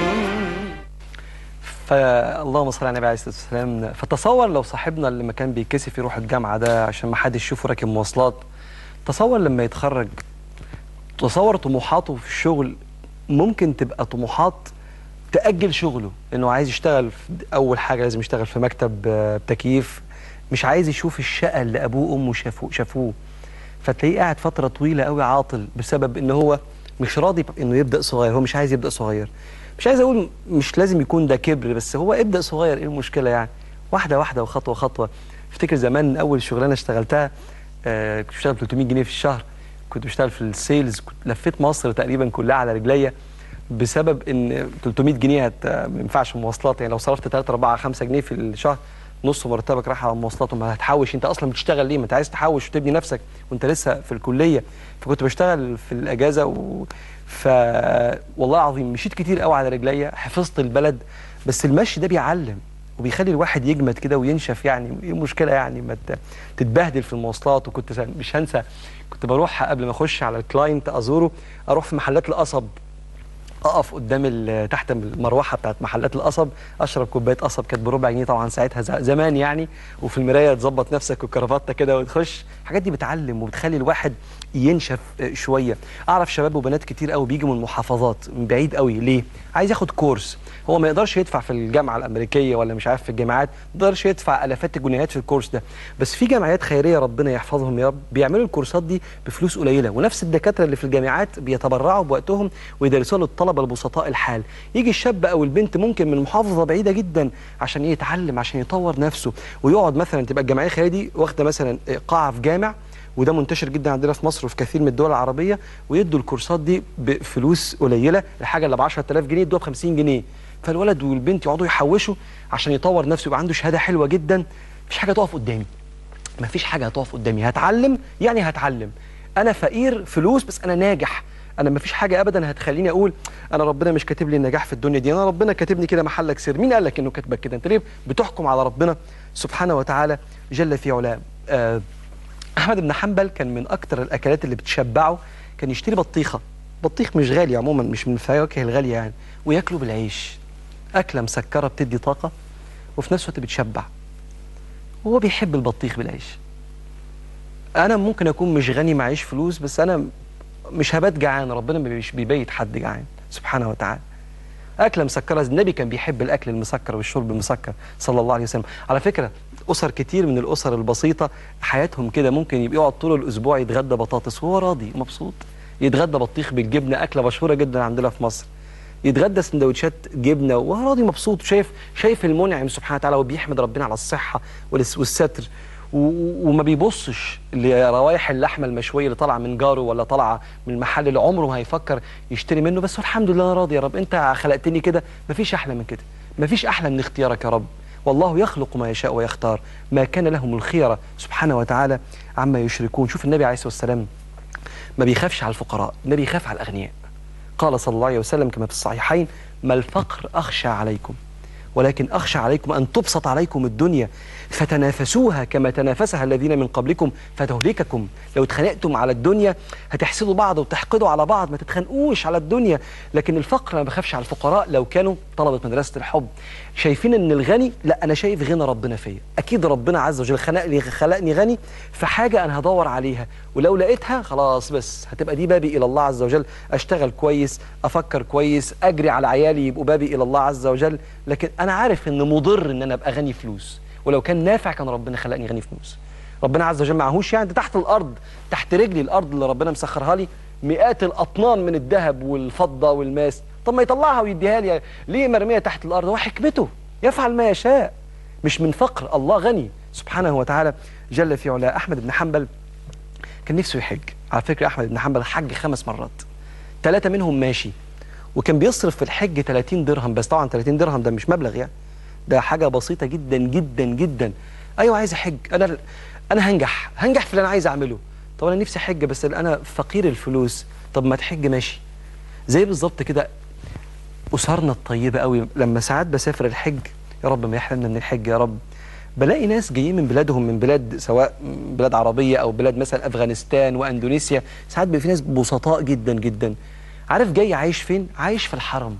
فاللهم صل على النبي عليه الصلاه والسلام فتصور لو صاحبنا اللي ما كان بيتكسف يروح الجامعه ده عشان ما حدش يشوفه راكب مواصلات تصور لما يتخرج تصور طموحاته في الشغل ممكن تبقى طموحات تأجل شغله لأنه عايز يشتغل في أول حاجة لازم يشتغل في مكتب آه، تكييف مش عايز يشوف الشقه اللي ابوه وامه شافوه شافوه فتلاقيه قاعد فتره طويله قوي عاطل بسبب ان هو مش راضي انه يبدا صغير هو مش عايز يبدا صغير مش عايز اقول مش لازم يكون ده كبر بس هو ابدا صغير ايه المشكله يعني واحده واحده وخطوه خطوه افتكر زمان اول شغلانه اشتغلتها آه كنت بشتغل 300 جنيه في الشهر كنت بشتغل في السيلز كنت لفيت مصر تقريبا كلها على رجليا بسبب ان 300 جنيه هت- ما ينفعش مواصلات يعني لو صرفت 3 4 5 جنيه في الشهر نص مرتبك راح على المواصلات وما هتحوش انت اصلا بتشتغل ليه ما انت عايز تحوش وتبني نفسك وانت لسه في الكليه فكنت بشتغل في الاجازه و... ف والله العظيم مشيت كتير قوي على رجليا حفظت البلد بس المشي ده بيعلم وبيخلي الواحد يجمد كده وينشف يعني ايه المشكله يعني ما ت- تتبهدل في المواصلات وكنت س- مش هنسى كنت بروح قبل ما اخش على الكلاينت ازوره اروح في محلات القصب اقف قدام ال- تحت المروحه بتاعت محلات القصب اشرب كوبايه قصب كانت بربع جنيه طبعا ساعتها ز- زمان يعني وفي المرايه تظبط نفسك والكرافته كده وتخش الحاجات دي بتعلم وبتخلي الواحد ينشف آه، شويه اعرف شباب وبنات كتير قوي بيجوا من محافظات من بعيد قوي ليه عايز ياخد كورس هو ما يقدرش يدفع في الجامعه الامريكيه ولا مش عارف في الجامعات ما يقدرش يدفع الافات الجنيهات في الكورس ده بس في جمعيات خيريه ربنا يحفظهم يا رب بيعملوا الكورسات دي بفلوس قليله ونفس الدكاتره اللي في الجامعات بيتبرعوا بوقتهم ويدرسوا للطلبه البسطاء الحال يجي الشاب او البنت ممكن من محافظه بعيده جدا عشان يتعلم عشان يطور نفسه ويقعد مثلا تبقى الجمعيه الخيريه دي واخده مثلا قاعه في جامع وده منتشر جدا عندنا في مصر وفي كثير من الدول العربيه ويدوا الكورسات دي بفلوس قليله الحاجه اللي ب 10000 جنيه يدوها ب 50 جنيه فالولد والبنت يقعدوا يحوشوا عشان يطور نفسه يبقى عنده شهاده حلوه جدا مفيش حاجه تقف قدامي مفيش حاجه هتقف قدامي هتعلم يعني هتعلم انا فقير فلوس بس انا ناجح انا مفيش حاجه ابدا هتخليني اقول انا ربنا مش كاتب لي النجاح في الدنيا دي انا ربنا كاتبني كده محلك سر مين قال لك انه كاتبك كده انت ليه بتحكم على ربنا سبحانه وتعالى جل في علاه آه احمد بن حنبل كان من اكتر الاكلات اللي بتشبعه كان يشتري بطيخه بطيخ مش غالي عموما مش من الفواكه الغاليه يعني وياكله بالعيش اكله مسكره بتدي طاقه وفي نفس الوقت بتشبع وهو بيحب البطيخ بالعيش انا ممكن اكون مش غني معيش فلوس بس انا مش هبات جعان ربنا مش بيبيت حد جعان سبحانه وتعالى اكله مسكره النبي كان بيحب الاكل المسكر والشرب المسكر صلى الله عليه وسلم على فكره اسر كتير من الاسر البسيطه حياتهم كده ممكن يبقى يقعد طول الاسبوع يتغدى بطاطس وهو راضي ومبسوط يتغدى بطيخ بالجبنه اكله مشهوره جدا عندنا في مصر يتغدى سندوتشات جبنه وهو راضي مبسوط شايف شايف المنعم سبحانه وتعالى وبيحمد ربنا على الصحه والس- والستر و- وما بيبصش لروايح اللحمه المشويه اللي طالعه من جاره ولا طالعه من المحل اللي عمره ما هيفكر يشتري منه بس هو الحمد لله انا راضي يا رب انت خلقتني كده مفيش احلى من كده مفيش احلى من اختيارك يا رب والله يخلق ما يشاء ويختار ما كان لهم الخيره سبحانه وتعالى عما يشركون شوف النبي عليه الصلاه والسلام ما بيخافش على الفقراء النبي يخاف على الاغنياء قال صلى الله عليه وسلم كما في الصحيحين ما الفقر اخشى عليكم ولكن أخشى عليكم أن تبسط عليكم الدنيا فتنافسوها كما تنافسها الذين من قبلكم فتهلككم لو اتخانقتم على الدنيا هتحسدوا بعض وتحقدوا على بعض ما تتخانقوش على الدنيا لكن الفقر ما بخافش على الفقراء لو كانوا طلبة مدرسة الحب شايفين ان الغني لا انا شايف غنى ربنا فيا اكيد ربنا عز وجل خلقني خلقني غني في حاجة انا هدور عليها ولو لقيتها خلاص بس هتبقى دي بابي الى الله عز وجل اشتغل كويس افكر كويس اجري على عيالي يبقوا بابي الى الله عز وجل لكن انا عارف ان مضر ان انا ابقى غني فلوس ولو كان نافع كان ربنا خلقني غني فلوس ربنا عز وجل معهوش يعني ده تحت الارض تحت رجلي الارض اللي ربنا مسخرها لي مئات الاطنان من الذهب والفضه والماس طب ما يطلعها ويديها لي ليه مرميه تحت الارض هو حكمته يفعل ما يشاء مش من فقر الله غني سبحانه وتعالى جل في علاه احمد بن حنبل كان نفسه يحج على فكره احمد بن حنبل حج خمس مرات ثلاثه منهم ماشي وكان بيصرف في الحج 30 درهم بس طبعا 30 درهم ده مش مبلغ يعني ده حاجه بسيطه جدا جدا جدا ايوه عايز احج انا انا هنجح هنجح في اللي انا عايز اعمله طب انا نفسي احج بس انا فقير الفلوس طب ما تحج ماشي زي بالظبط كده اسرنا الطيبه قوي لما ساعات بسافر الحج يا رب ما يحرمنا من الحج يا رب بلاقي ناس جايين من بلادهم من بلاد سواء بلاد عربيه او بلاد مثلا افغانستان واندونيسيا ساعات بيبقى في ناس بسطاء جدا جدا عارف جاي عايش فين عايش في الحرم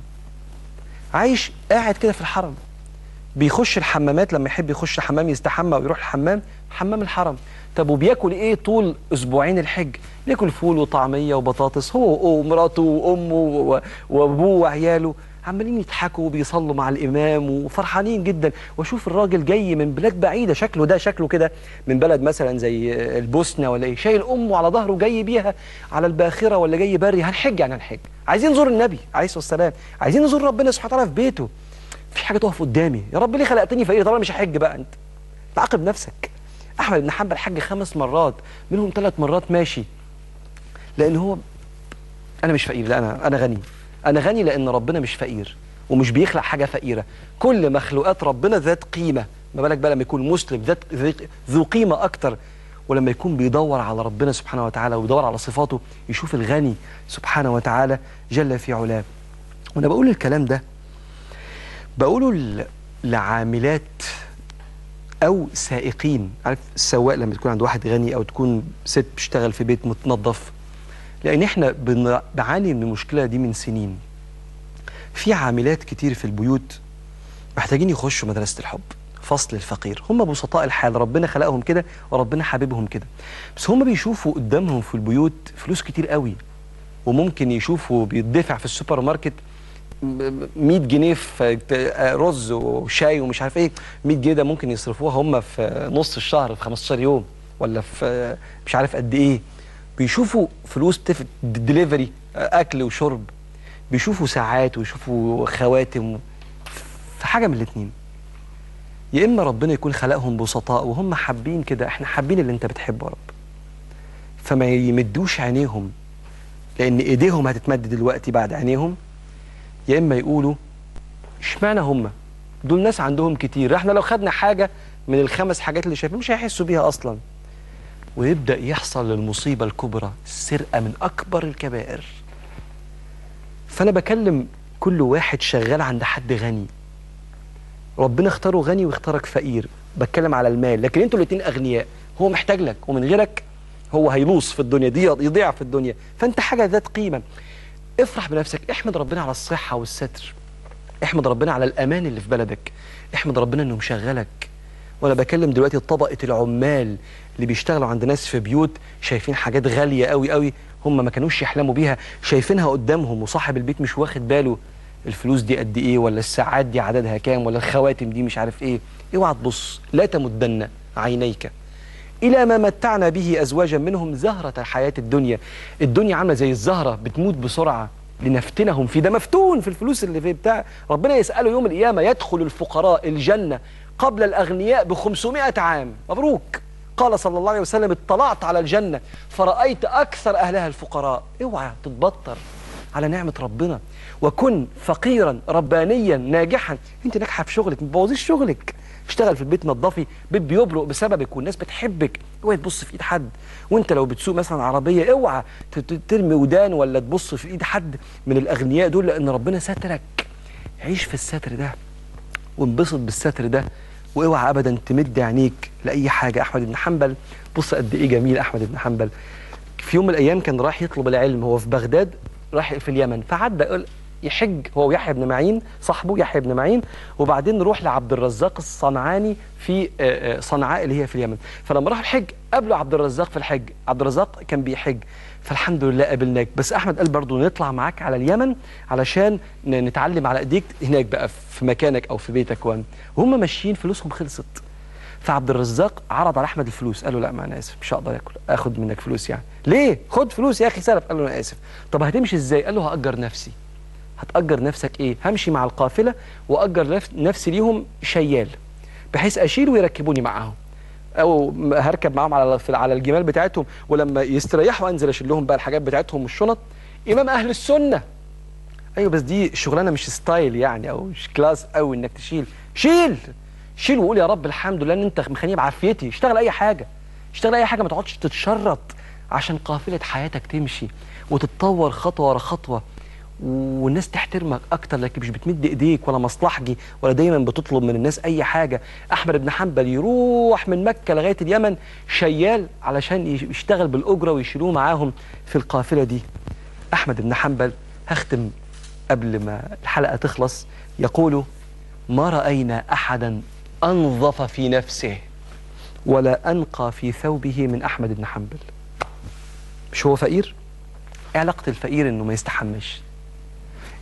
عايش قاعد كده في الحرم بيخش الحمامات لما يحب يخش حمام يستحمى ويروح الحمام حمام الحرم طب وبياكل ايه طول اسبوعين الحج بياكل فول وطعميه وبطاطس هو ومراته وامه و- وابوه وعياله عمالين يضحكوا وبيصلوا مع الامام وفرحانين جدا واشوف الراجل جاي من بلاد بعيده شكله ده شكله كده من بلد مثلا زي البوسنه ولا ايه شايل امه على ظهره جاي بيها على الباخره ولا جاي بري هنحج يعني هنحج عايزين نزور النبي عليه الصلاه والسلام عايزين نزور ربنا سبحانه وتعالى في بيته في حاجه تقف قدامي يا رب ليه خلقتني فقير طبعا مش هحج بقى انت تعاقب نفسك احمد بن حنبل حج خمس مرات منهم ثلاث مرات ماشي لان هو انا مش فقير لا انا انا غني انا غني لان ربنا مش فقير ومش بيخلق حاجه فقيره كل مخلوقات ربنا ذات قيمه ما بالك بقى لما يكون مسلم ذات ذي- ذو قيمه اكتر ولما يكون بيدور على ربنا سبحانه وتعالى ويدور على صفاته يشوف الغني سبحانه وتعالى جل في علاه وانا بقول الكلام ده بقوله ل- لعاملات او سائقين عارف السواق لما تكون عند واحد غني او تكون ست بتشتغل في بيت متنظف لان احنا بن- بنعاني من المشكله دي من سنين في عاملات كتير في البيوت محتاجين يخشوا مدرسه الحب فصل الفقير هم بسطاء الحال ربنا خلقهم كده وربنا حاببهم كده بس هم بيشوفوا قدامهم في البيوت فلوس كتير قوي وممكن يشوفوا بيدفع في السوبر ماركت م- 100 جنيه في ت- رز وشاي ومش عارف ايه 100 جنيه ده ممكن يصرفوها هم في نص الشهر في 15 يوم ولا في مش عارف قد ايه بيشوفوا فلوس بتف... دليفري اكل وشرب بيشوفوا ساعات ويشوفوا خواتم في حاجه من الاثنين يا اما ربنا يكون خلقهم بسطاء وهم حابين كده احنا حابين اللي انت بتحبه يا رب فما يمدوش عينيهم لان ايديهم هتتمد دلوقتي بعد عينيهم يا اما يقولوا اشمعنى هم دول ناس عندهم كتير احنا لو خدنا حاجه من الخمس حاجات اللي شايفين مش هيحسوا بيها اصلا ويبدا يحصل المصيبه الكبرى السرقه من اكبر الكبائر فانا بكلم كل واحد شغال عند حد غني ربنا اختاره غني واختارك فقير بتكلم على المال لكن انتوا الاتنين اغنياء هو محتاج لك ومن غيرك هو هيلوص في الدنيا دي يضيع في الدنيا فانت حاجه ذات قيمه افرح بنفسك احمد ربنا على الصحه والستر احمد ربنا على الامان اللي في بلدك احمد ربنا انه مشغلك وانا بكلم دلوقتي طبقه العمال اللي بيشتغلوا عند ناس في بيوت شايفين حاجات غاليه قوي قوي هم ما كانوش يحلموا بيها شايفينها قدامهم وصاحب البيت مش واخد باله الفلوس دي قد ايه ولا الساعات دي عددها كام ولا الخواتم دي مش عارف ايه اوعى تبص لا تمدن عينيك إلى ما متعنا به أزواجا منهم زهرة الحياة الدنيا الدنيا عاملة زي الزهرة بتموت بسرعة لنفتنهم في ده مفتون في الفلوس اللي في بتاع ربنا يسأله يوم القيامة يدخل الفقراء الجنة قبل الأغنياء ب 500 عام مبروك قال صلى الله عليه وسلم اطلعت على الجنة فرأيت أكثر أهلها الفقراء اوعى تتبطر على نعمة ربنا وكن فقيرا ربانيا ناجحا انت ناجحة في شغلك ما تبوظيش شغلك اشتغل في البيت نظفي بيت بيبرق بسببك والناس بتحبك اوعي تبص في ايد حد وانت لو بتسوق مثلا عربيه اوعى ت- ت- ترمي ودان ولا تبص في ايد حد من الاغنياء دول لان ربنا سترك عيش في الستر ده وانبسط بالستر ده واوعى ابدا تمد عينيك لاي حاجه احمد بن حنبل بص قد ايه جميل احمد بن حنبل في يوم من الايام كان راح يطلب العلم هو في بغداد راح في اليمن فعدى قال يحج هو يحيى بن معين صاحبه يحيى بن معين وبعدين نروح لعبد الرزاق الصنعاني في آه، آه، صنعاء اللي هي في اليمن فلما راح الحج قابله عبد الرزاق في الحج عبد الرزاق كان بيحج فالحمد لله قابلناك بس احمد قال برضه نطلع معاك على اليمن علشان ن- نتعلم على ايديك هناك بقى في مكانك او في بيتك وهم وهم ماشيين فلوسهم خلصت فعبد الرزاق عرض على احمد الفلوس قال له لا ما انا اسف مش هقدر اكل اخد منك فلوس يعني ليه خد فلوس يا اخي سلف قال له انا اسف طب هتمشي ازاي قال له هاجر نفسي هتاجر نفسك ايه همشي مع القافله واجر نف- نفسي ليهم شيال بحيث اشيل ويركبوني معاهم او م- هركب معاهم على في- على الجمال بتاعتهم ولما يستريحوا انزل اشيل لهم بقى الحاجات بتاعتهم والشنط امام اهل السنه ايوه بس دي شغلانه مش ستايل يعني او مش كلاس قوي انك تشيل شيل شيل وقول يا رب الحمد لله ان انت مخليني بعافيتي اشتغل اي حاجه اشتغل اي حاجه ما تقعدش تتشرط عشان قافله حياتك تمشي وتتطور خطوه ورا خطوه والناس تحترمك اكتر لكن مش بتمد ايديك ولا مصلحجي ولا دايما بتطلب من الناس اي حاجه احمد بن حنبل يروح من مكه لغايه اليمن شيال علشان يشتغل بالاجره ويشيلوه معاهم في القافله دي احمد بن حنبل هختم قبل ما الحلقه تخلص يقول ما راينا احدا انظف في نفسه ولا انقى في ثوبه من احمد بن حنبل مش هو فقير إيه علاقه الفقير انه ما يستحمش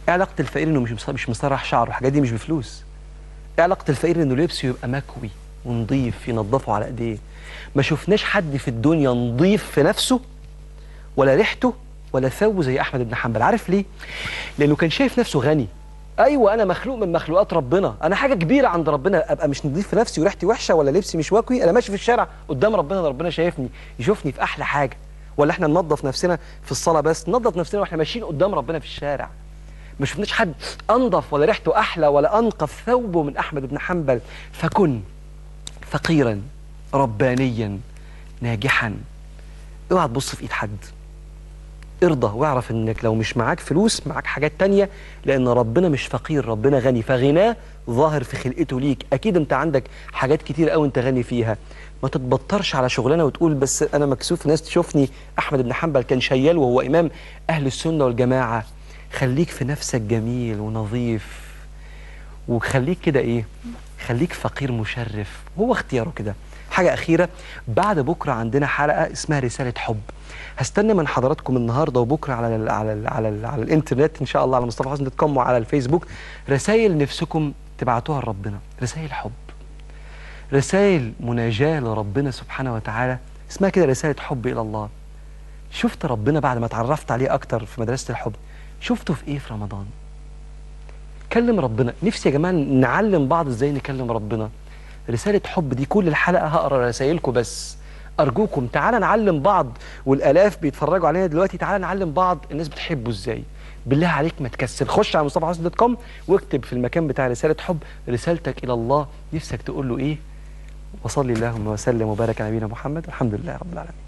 ايه علاقه الفقير انه مش مص- مش مسرح شعره الحاجات دي مش بفلوس ايه علاقه الفقير انه لبسه يبقى مكوي ونضيف ينضفه على ايديه ما شفناش حد في الدنيا نضيف في نفسه ولا ريحته ولا ثوبه زي احمد بن حنبل عارف ليه لانه كان شايف نفسه غني ايوه انا مخلوق من مخلوقات ربنا انا حاجه كبيره عند ربنا ابقى مش نضيف في نفسي وريحتي وحشه ولا لبسي مش واكوي انا ماشي في الشارع قدام ربنا ده ربنا شايفني يشوفني في احلى حاجه ولا احنا ننظف نفسنا في الصلاه بس ننظف نفسنا واحنا ماشيين قدام ربنا في الشارع ما شفناش حد انظف ولا ريحته احلى ولا انقف ثوبه من احمد بن حنبل فكن فقيرا ربانيا ناجحا اوعى تبص في ايد حد ارضى واعرف انك لو مش معاك فلوس معاك حاجات تانية لان ربنا مش فقير ربنا غني فغناه ظاهر في خلقته ليك اكيد انت عندك حاجات كتير قوي انت غني فيها ما تتبطرش على شغلانه وتقول بس انا مكسوف ناس تشوفني احمد بن حنبل كان شيال وهو امام اهل السنه والجماعه خليك في نفسك جميل ونظيف وخليك كده ايه خليك فقير مشرف هو اختياره كده حاجة أخيرة بعد بكرة عندنا حلقة اسمها رسالة حب هستنى من حضراتكم النهارده وبكره على ال على ال على, ال على الانترنت ان شاء الله على مصطفى حسن دوت كوم وعلى الفيسبوك رسائل نفسكم تبعتوها لربنا رسائل حب رسائل مناجاة لربنا سبحانه وتعالى اسمها كده رسالة حب إلى الله شفت ربنا بعد ما اتعرفت عليه أكتر في مدرسة الحب شفته في إيه في رمضان كلم ربنا نفسي يا جماعة نعلم بعض إزاي نكلم ربنا رسالة حب دي كل الحلقة هقرا رسائلكم بس أرجوكم تعالى نعلم بعض والآلاف بيتفرجوا علينا دلوقتي تعالى نعلم بعض الناس بتحبه إزاي بالله عليك ما تكسل خش على مصطفى حسن دوت كوم واكتب في المكان بتاع رسالة حب رسالتك إلى الله نفسك تقول له إيه وصلي اللهم وسلم وبارك على نبينا محمد الحمد لله رب العالمين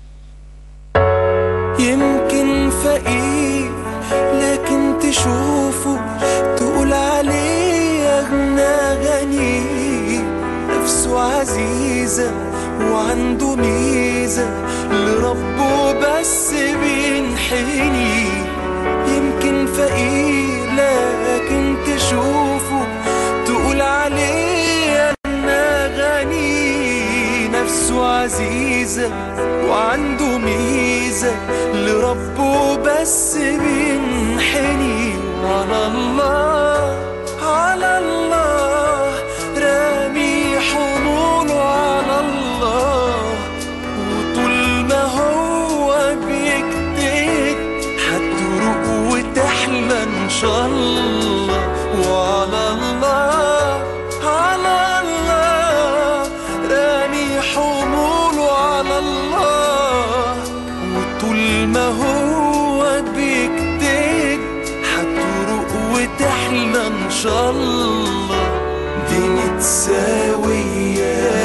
يمكن فقير لكن تشوفه تقول عليه أغنى غني نفسه عزيزة وعنده ميزة لربه بس بينحني يمكن فقير لكن تشوفه تقول عليه أغنى غني نفسه عزيزة وعنده ميزة لربه بس بينحني على الله على الله رامي حموله على الله وطول ما هو بيجتهد هتروق وتحلى ان شاء الله وعلى الله على الله رامي حموله على الله وطول ما هو بيجتهد هتروق وتحلى ان شاء الله دي متساوية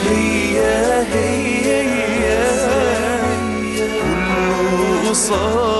وهي هي كله قصاد